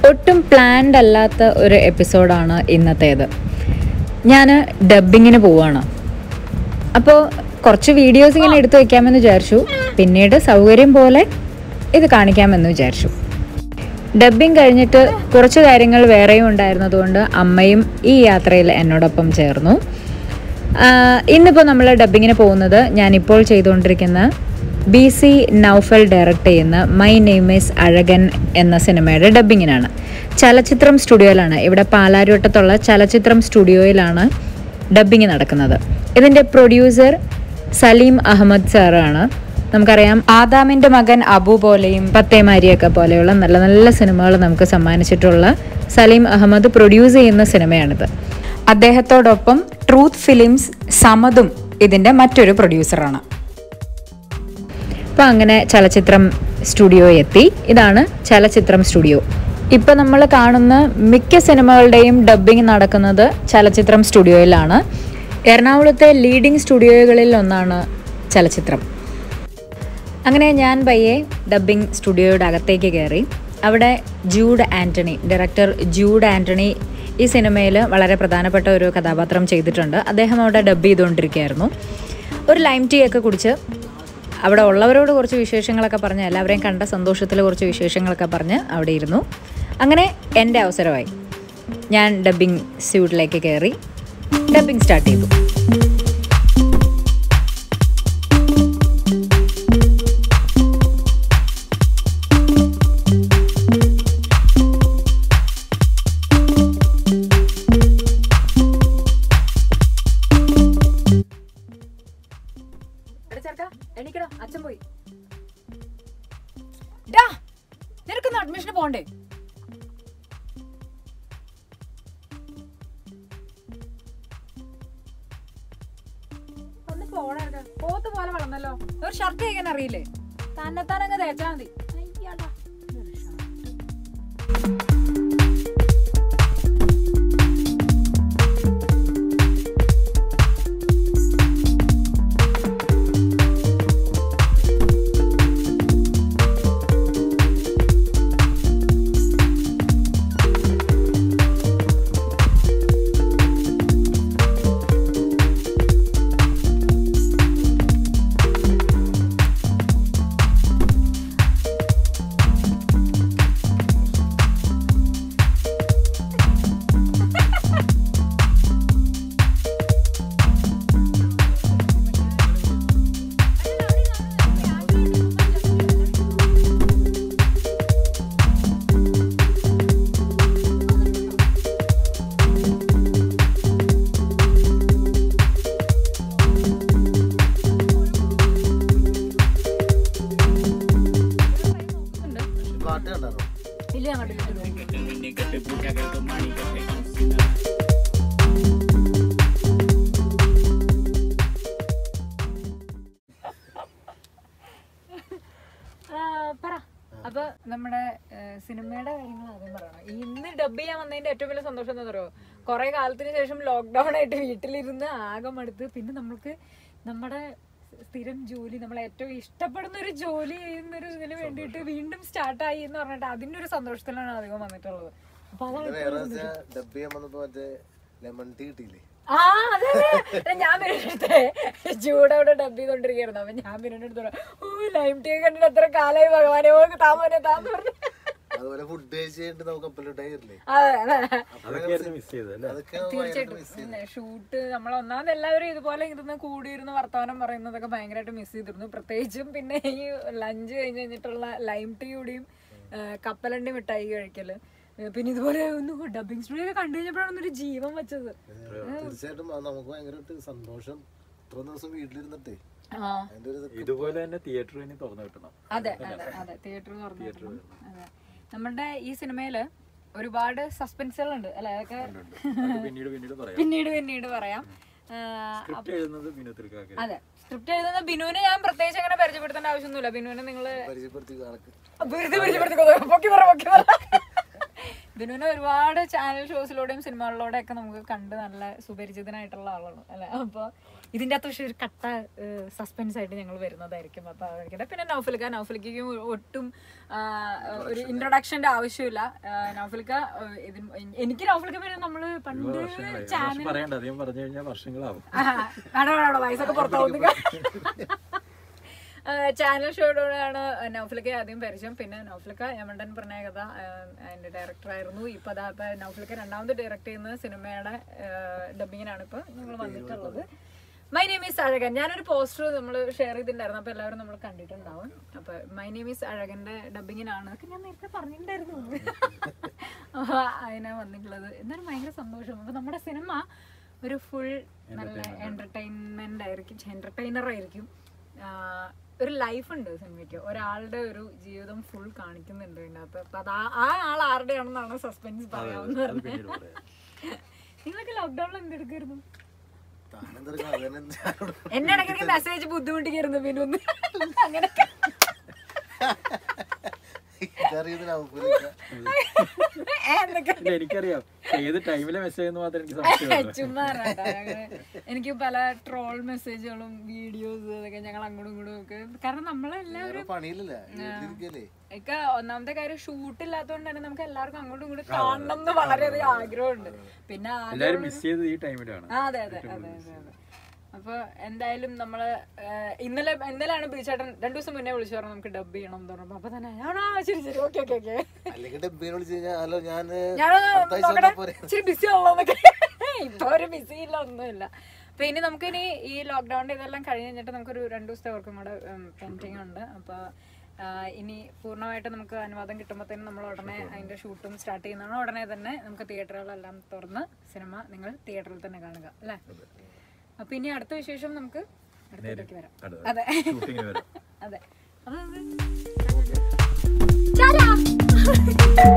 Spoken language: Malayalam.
ഒട്ടും പ്ലാൻഡ് അല്ലാത്ത ഒരു എപ്പിസോഡാണ് ഇന്നത്തേത് ഞാൻ ഡബ്ബിങ്ങിന് പോവാണ് അപ്പോൾ കുറച്ച് വീഡിയോസ് ഇങ്ങനെ എടുത്തു വയ്ക്കാമെന്ന് വിചാരിച്ചു പിന്നീട് സൗകര്യം പോലെ ഇത് കാണിക്കാമെന്ന് വിചാരിച്ചു ഡബ്ബിങ് കഴിഞ്ഞിട്ട് കുറച്ച് കാര്യങ്ങൾ വേറെയും ഉണ്ടായിരുന്നതുകൊണ്ട് അമ്മയും ഈ യാത്രയിൽ എന്നോടൊപ്പം ചേർന്നു ആഹ് ഇന്നിപ്പോൾ നമ്മൾ ഡബ്ബിങ്ങിന് പോകുന്നത് ഞാനിപ്പോൾ ചെയ്തുകൊണ്ടിരിക്കുന്ന ബി സി നൗഫൽ ഡയറക്റ്റ് ചെയ്യുന്ന മൈ നെയിം ഈസ് അഴകൻ എന്ന സിനിമയുടെ ഡബ്ബിങ്ങിനാണ് ചലച്ചിത്രം സ്റ്റുഡിയോയിലാണ് ഇവിടെ പാലാരിവട്ടത്തുള്ള ചലച്ചിത്രം സ്റ്റുഡിയോയിലാണ് ഡബ്ബിങ് നടക്കുന്നത് ഇതിൻ്റെ പ്രൊഡ്യൂസർ സലീം അഹമ്മദ് സാറാണ് നമുക്കറിയാം ആദാമിൻ്റെ മകൻ അബു പോലെയും പത്തേമാരിയൊക്കെ പോലെയുള്ള നല്ല നല്ല സിനിമകൾ നമുക്ക് സമ്മാനിച്ചിട്ടുള്ള സലീം അഹമ്മദ് പ്രൊഡ്യൂസ് ചെയ്യുന്ന സിനിമയാണിത് അദ്ദേഹത്തോടൊപ്പം ട്രൂത്ത് ഫിലിംസ് സമതും ഇതിൻ്റെ മറ്റൊരു പ്രൊഡ്യൂസറാണ് അപ്പോൾ അങ്ങനെ ചലച്ചിത്രം സ്റ്റുഡിയോ എത്തി ഇതാണ് ചലച്ചിത്രം സ്റ്റുഡിയോ ഇപ്പം നമ്മൾ കാണുന്ന മിക്ക സിനിമകളുടെയും ഡബ്ബിംഗ് നടക്കുന്നത് ചലച്ചിത്രം സ്റ്റുഡിയോയിലാണ് എറണാകുളത്തെ ലീഡിംഗ് സ്റ്റുഡിയോകളിൽ ഒന്നാണ് ചലച്ചിത്രം അങ്ങനെ ഞാൻ പയ്യെ ഡബ്ബിംഗ് സ്റ്റുഡിയോയുടെ അകത്തേക്ക് കയറി അവിടെ ജൂഡ് ആൻ്റണി ഡയറക്ടർ ജൂഡ് ആൻ്റണി ഈ സിനിമയിൽ വളരെ പ്രധാനപ്പെട്ട ഒരു കഥാപാത്രം ചെയ്തിട്ടുണ്ട് അദ്ദേഹം അവിടെ ഡബ്ബ് ചെയ്തുകൊണ്ടിരിക്കുകയായിരുന്നു ഒരു ലൈം ടീ ഒക്കെ കുടിച്ച് അവിടെ ഉള്ളവരോട് കുറച്ച് വിശേഷങ്ങളൊക്കെ പറഞ്ഞ് എല്ലാവരെയും കണ്ട സന്തോഷത്തിൽ കുറച്ച് വിശേഷങ്ങളൊക്കെ പറഞ്ഞ് അവിടെ ഇരുന്നു അങ്ങനെ എൻ്റെ അവസരമായി ഞാൻ ഡബ്ബിംഗ് സ്യൂട്ടിലേക്ക് കയറി ഡബ്ബിംഗ് സ്റ്റാർട്ട് ചെയ്തു എണീക്കടോ അച്ഛൻ പോയി നിനക്കൊന്ന് അഡ്മിഷന് പോണ്ടേ ഒന്ന് പോണ പോത്ത് പോലെ വളർന്നല്ലോ ഒരു ഷർട്ട് തയ്ക്കാൻ അറിയില്ലേ തന്നെത്താനങ്ങ് തേച്ചാ മതി അയ്യാടാ. ഇതൊരു shirt. പാട്ട് കണ്ടാറോ ഇല്ല ഞാൻ കണ്ടിട്ടില്ല ആ, പറ അപ്പൊ നമ്മുടെ ഏ, സിനിമയുടെ കാര്യങ്ങൾ ആദ്യം പറയണം ഈ ഇന്ന് ഡബ് ചെയ്യാൻ വന്നതിന്റെ ഏറ്റവും വലിയ സന്തോഷം എന്താ പറയുക കുറെ കാലത്തിന് ശേഷം ലോക്ക്ഡൌൺ ആയിട്ട് വീട്ടിലിരുന്ന് ആകെ മടുത്ത് പിന്നെ നമ്മൾക്ക് നമ്മുടെ സ്ഥിരം ജോലി നമ്മൾ ഏറ്റവും ഇഷ്ടപ്പെടുന്ന ഒരു ജോലി ചെയ്യുന്ന ഒരു ഇതിന് വേണ്ടിയിട്ട് വീണ്ടും സ്റ്റാർട്ടായി എന്ന് പറഞ്ഞിട്ട് അതിന്റെ ഒരു സന്തോഷത്തിലാണ് അധികം വന്നിട്ടുള്ളത് അപ്പൊ അതാണ് വേറെ ഡബ് ചെയ്യാൻ വന്നപ്പോ മറ്റേ ലെമൺ ടീ കിട്ടിയില്ലേ ആ അതെ അതെ. ഞാൻ പിന്നെ ചൂടവിടെ ഡബ് ചെയ്തോണ്ടിരിക്കുന്നു അപ്പൊ ഞാൻ പിന്നെ എടുത്തു ഓ ലൈം ടീ കണ്ടിട്ട് എത്ര കാലായി ഭഗവാനെ ഓ താമനെ താന്ന് പറഞ്ഞു അതുപോലെ ഫുഡ് കഴിച്ച് കഴിഞ്ഞിട്ട് നമുക്ക് കപ്പലിട്ടായിരുന്നില്ലേ അതെ അതെ അതൊക്കെ മിസ് ചെയ്തല്ലേ അതൊക്കെ ഭയങ്കര miss ചെയ്തു. ഷൂട്ട് നമ്മൾ ഒന്നാമത് എല്ലാവരും ഇതുപോലെ ഇരുന്ന് കൂടിയിരുന്ന് വർത്തമാനം പറയുന്നതൊക്കെ ഭയങ്കരമായിട്ട് മിസ് ചെയ്തിരുന്നു പ്രത്യേകിച്ചും പിന്നെ ഈ ലഞ്ച് കഴിഞ്ഞ് കഴിഞ്ഞിട്ടുള്ള ലൈം ടീ കൂടിയും ആ, കപ്പലണ്ടി മിഠായി കഴിക്കല് ഏ, പിന്നെ ഇതുപോലെ ഒന്ന് ഡബിങ് സ്റ്റുഡിയോ ഒക്കെ കണ്ടു കഴിഞ്ഞപ്പോഴാണ് ഒരു ജീവൻ വെച്ചത് തീർച്ചയായിട്ടും അത് നമുക്ക് ഭയങ്കരമായിട്ട് സന്തോഷം ഇത്ര ദിവസം വീട്ടിലിരുന്നിട്ടേ ആ അതിന്റെ ഒരു ഇത് ഇതുപോലെ തന്നെ തിയേറ്റർ ഇനി തുറന്നു കിട്ടണം അതെ അതെ അതെ തിയേറ്റർ തുറന്നു അതെ നമ്മുടെ ഈ സിനിമയില് ഒരുപാട് സസ്പെൻസുകളുണ്ട് അല്ലെ അതൊക്കെ അത് പിന്നീട് പിന്നീട് പറയാം പിന്നീട് പിന്നീട് പറയാം ആ, സ്ക്രിപ്റ്റ് എഴുതുന്നത് ബിനു തൃക്കാക്ക അതെ സ്ക്രിപ്റ്റ് എഴുതുന്ന ബിനുവിനെ ഞാൻ പ്രത്യേകിച്ച് അങ്ങനെ പരിചയപ്പെടുത്തേണ്ട ആവശ്യമൊന്നുമില്ല ബിനുവിനെ നിങ്ങള് പരിചയപ്പെടുത്തി കണക്ക് വെറുതെ പരിചയപ്പെടുത്തിക്കോ പൊക്കി പറ പൊക്കി പറ ബിനുവിനെ ഒരുപാട് ചാനൽ ഷോസിലൂടെയും സിനിമകളിലൂടെയും ഒക്കെ നമുക്ക് കണ്ട് നല്ല സുപരിചിതനായിട്ടുള്ള ആളാണ് അല്ലെ അപ്പൊ ഇതിന്റെ അകത്ത് പക്ഷെ ഒരു കട്ട സസ്പെൻസ് ആയിട്ട് ഞങ്ങൾ വരുന്നതായിരിക്കും അപ്പൊ അതൊക്കെ പിന്നെ നൗഫലിക്ക നൗഫലിക്കും ഒട്ടും ആ, ഒരു ഇൻട്രൊഡക്ഷന്റെ ആവശ്യമില്ല ആ, നൗഫലിക്ക ആ, ഇതിന് എനിക്ക് നൗഫലിക്ക പിന്നെ നമ്മള് പണ്ട് വർഷങ്ങളായി പക്ഷെ ചാനൽ പറയണ്ട അധികം പറഞ്ഞു കഴിഞ്ഞാൽ വർഷങ്ങളാവും ആണോ വയസ്സൊക്കെ പുറത്താവുന്നു ചാനൽ ഷോയോടാണ് നൗഫലിക്ക ആദ്യം പരിചയം പിന്നെ നൗഫലിക്ക യമണ്ടൻ പറഞ്ഞ കഥ അതിന്റെ ഡയറക്ടറായിരുന്നു ഇപ്പൊ അതാ ഇപ്പൊ നൗഫലിക്ക രണ്ടാമത് ഡയറക്ട് ചെയ്യുന്ന സിനിമയുടെ ഡബിങ്ങിനാണ് ഇപ്പൊ ഞങ്ങൾ വന്നിട്ടുള്ളത് മൈ നെയിം ഈസ് അഴകൻ ഞാനൊരു പോസ്റ്റർ നമ്മൾ ഷെയർ ചെയ്തിട്ടുണ്ടായിരുന്നു അപ്പൊ എല്ലാവരും നമ്മൾ കണ്ടിട്ടുണ്ടാവും അപ്പൊ മൈ നെയിം ഈസ് അഴകന്റെ ഡബിങ്ങിനാണ് അതൊക്കെ ഞാൻ നേരത്തെ പറഞ്ഞിട്ടുണ്ടായിരുന്നു അപ്പൊ അതിനാ വന്നിട്ടുള്ളത് എന്നാലും ഭയങ്കര സന്തോഷം അപ്പൊ നമ്മുടെ സിനിമ ഒരു ഫുൾ നല്ല എന്റർടൈൻമെന്റ് ആയിരിക്കും എന്റർടൈനർ ആയിരിക്കും ആഹ് ഒരു ലൈഫ് ഉണ്ട് സിനിമയ്ക്ക് ഒരാളുടെ ഒരു ജീവിതം ഫുൾ കാണിക്കുന്നുണ്ട് ഇതിനകത്ത് അപ്പൊ അത് ആ- ആ ആൾ ആരുടെയാണെന്നാണ് സസ്പെൻസ് പറയാവുന്നത് അത് പിന്നീട് പറയാം നിങ്ങളൊക്കെ ലോക്ക്ഡൌണിൽ എന്തെടുക്കായിരുന്നു താനെന്തെടുക്കണം അതന്നെ ഞാനോട് എന്നെ ഇടയ്ക്കിടയ്ക്ക് മെസ്സേജ് ബുദ്ധിമുട്ടിക്കായിരുന്നു പിന്നെ ഒന്ന് അങ്ങനെയൊക്കെ എനിക്കറിയുന്ന നൗഫലിക്ക ഏ, എന്നൊക്കെ ഇല്ല എനിക്കറിയാം ഏത് ടൈമിലെ മെസ്സേജ് എന്ന് മാത്രം എനിക്ക് സംശയമുള്ളൂ ചുമ്മാ കേട്ടോ. ഞങ്ങള് എനിക്ക് പല ട്രോൾ മെസ്സേജുകളും വീഡിയോസ് അതൊക്കെ ഞങ്ങൾ അങ്ങോട്ടും ഇങ്ങോട്ടും ഒക്കെ കാരണം നമ്മളെല്ലാവരും വേറെ പണിയില്ലല്ലേ വീട്ടിലിരിക്കല്ലേ ഒക്കെ ഒന്നാമത്തെ കാര്യം ഷൂട്ട് ഇല്ലാത്തതുകൊണ്ട് തന്നെ നമുക്ക് എല്ലാവർക്കും അങ്ങോട്ടും ഇങ്ങോട്ടും കാണണം എന്ന് വളരെയധികം ആഗ്രഹമുണ്ട് പിന്നെ ആകെ എല്ലാരും മിസ് ചെയ്തത് ഈ ടൈമിലാണ് ആ, അതെ അതെ അതെ അതെ അതെ അപ്പൊ എന്തായാലും നമ്മള് ഏഹ്, ഇന്നലെ ഇന്നലെയാണ് ബീച്ചേട്ടൻ രണ്ടു ദിവസം മുന്നേ വിളിച്ചു പറഞ്ഞു നമുക്ക് ഡബ് ചെയ്യണം എന്ന് പറഞ്ഞപ്പോ അപ്പൊ തന്നെ ആണോ ശരി ശരി ഓക്കെ ഓക്കെ ഓക്കെ അല്ലെങ്കിൽ ഡബ്ബിനെ വിളിച്ച് കഴിഞ്ഞാൽ ഹലോ ഞാൻ ഞാനൊന്ന് അടുത്താഴ്ച നോക്കട്ടെ വന്നാ പോരെ ഇച്ചിരി ബിസി ഉള്ളതെന്നൊക്കെ ഇപ്പൊ ഒരു ബിസി ഇല്ല ഒന്നുമില്ല അപ്പൊ ഇനി നമുക്ക് ഇനി ഈ ലോക്ക്ഡൌണിന്റെ ഇതെല്ലാം കഴിഞ്ഞ് കഴിഞ്ഞിട്ട് നമുക്കൊരു രണ്ടു ദിവസത്തെ വർക്കും കൂടെ പെൻഡിങ് ഉണ്ട് അപ്പൊ ആ, ഇനി പൂർണ്ണമായിട്ട് നമുക്ക് അനുവാദം കിട്ടുമ്പോഴത്തേനും നമ്മൾ ഉടനെ അതിന്റെ ഷൂട്ടും സ്റ്റാർട്ട് ചെയ്യുന്നതാണ് ഉടനെ തന്നെ നമുക്ക് തിയേറ്ററുകളെല്ലാം തുറന്ന് സിനിമ നിങ്ങൾ തിയേറ്ററിൽ തന്നെ കാണുക അല്ലേ അപ്പൊ ഇനി അടുത്ത വിശേഷം നമുക്ക് അടുത്തതിലേക്ക് വരാം അതെ ഷൂട്ടിങ്ങിന് വരാം അതെ അത് ചാരാ